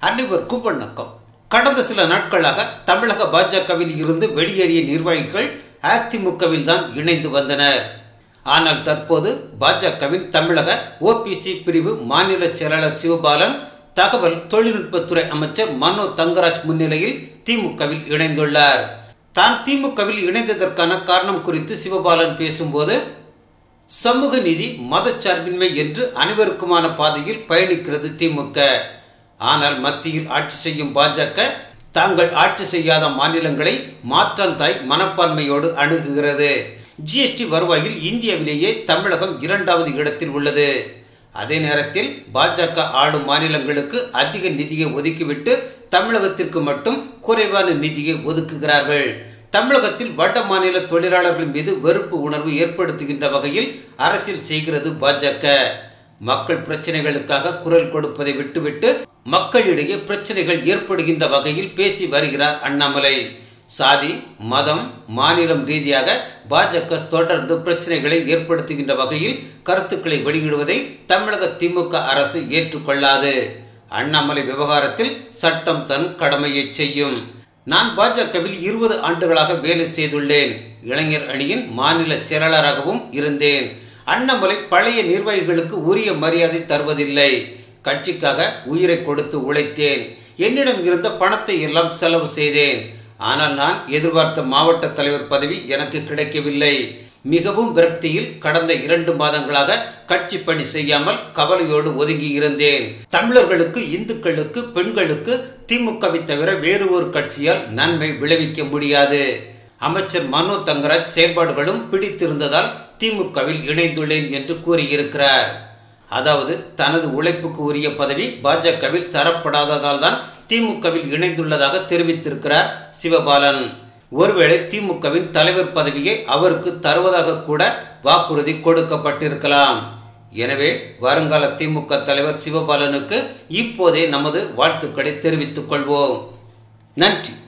அனைவருக்கும் வணக்கம் கடந்த சில நாட்களாக தமிழக பாஜகவில் இருந்து வெளியேறிய நிர்வாகிகள் அதிமுகவில் தான் இணைந்து வந்தனர் ஆனால் தற்போது பாஜகவின் தமிழக ஓபிசி பிரிவு மாநில செயலாளர் சிவபாலன் தகவல் தொழில்நுட்பத்துறை அமைச்சர் மனோ தங்கராஜ் முன்னிலையில் திமுகவில் இணைந்துள்ளார் தான் திமுகவில் இணைந்ததற்கான காரணம் குறித்து சிவபாலன் பேசும்போது சமூக நீதி மதச்சார்பின்மை என்று அனைவருக்குமான பாதையில் பயணிக்கிறது திமுக ஆனால் மத்தியில் ஆட்சி செய்யும் பாஜக தாங்கள் ஆட்சி செய்யாத மாநிலங்களை மாற்றான் தாய் மனப்பான்மையோடு அணுகுகிறது ஜிஎஸ்டி வருவாயில் இந்தியாவிலேயே தமிழகம் இரண்டாவது இடத்தில் உள்ளது அதே நேரத்தில் பாஜக ஆளும் மாநிலங்களுக்கு அதிக நிதியை ஒதுக்கிவிட்டு தமிழகத்திற்கு மட்டும் குறைவான நிதியை ஒதுக்குகிறார்கள் தமிழகத்தில் வட மாநில தொழிலாளர்கள் மீது வெறுப்பு உணர்வு ஏற்படுத்துகின்ற வகையில் அரசியல் செய்கிறது பாஜக மக்கள் பிரச்சனைகளுக்காக குரல் கொடுப்பதை விட்டுவிட்டு மக்களிடையே பிரச்சனைகள் ஏற்படுகின்ற வகையில் பேசி வருகிறார் அண்ணாமலை சாதி மதம் மாநிலம் ரீதியாக பாஜக தொடர்ந்து பிரச்சனைகளை ஏற்படுத்துகின்ற வகையில் கருத்துக்களை வெளியிடுவதை தமிழக திமுக அரசு ஏற்றுக்கொள்ளாது அண்ணாமலை விவகாரத்தில் சட்டம் தன் கடமையை செய்யும் நான் பாஜகவில் இருபது ஆண்டுகளாக வேலை செய்துள்ளேன் இளைஞர் அணியின் மாநில செயலாளராகவும் இருந்தேன் அண்ணாமலை பழைய நிர்வாகிகளுக்கு உரிய மரியாதை தருவதில்லை கட்சிக்காக உயிரை கொடுத்து உழைத்தேன் என்னிடம் இருந்த பணத்தை எல்லாம் செலவு செய்தேன் ஆனால் நான் எதிர்பார்த்த மாவட்ட தலைவர் பதவி எனக்கு கிடைக்கவில்லை மிகவும் விரக்தியில் கடந்த இரண்டு மாதங்களாக கட்சி பணி செய்யாமல் கவலையோடு ஒதுங்கி இருந்தேன் தமிழர்களுக்கு இந்துக்களுக்கு பெண்களுக்கு திமுகவை தவிர வேறு ஒரு கட்சியால் நன்மை விளைவிக்க முடியாது அமைச்சர் மனோ தங்கராஜ் செயல்பாடுகளும் பிடித்திருந்ததால் திமுகவில் இணைந்துள்ளேன் என்று கூறியிருக்கிறார் அதாவது தனது உழைப்புக்கு உரிய பதவி பாஜகவில் தரப்படாததால் தான் திமுகவில் இணைந்துள்ளதாக தெரிவித்திருக்கிறார் சிவபாலன் ஒருவேளை திமுகவின் தலைவர் பதவியை அவருக்கு தருவதாக கூட வாக்குறுதி கொடுக்கப்பட்டிருக்கலாம் எனவே வருங்கால திமுக தலைவர் சிவபாலனுக்கு இப்போதே நமது வாழ்த்துக்களை தெரிவித்துக் கொள்வோம் நன்றி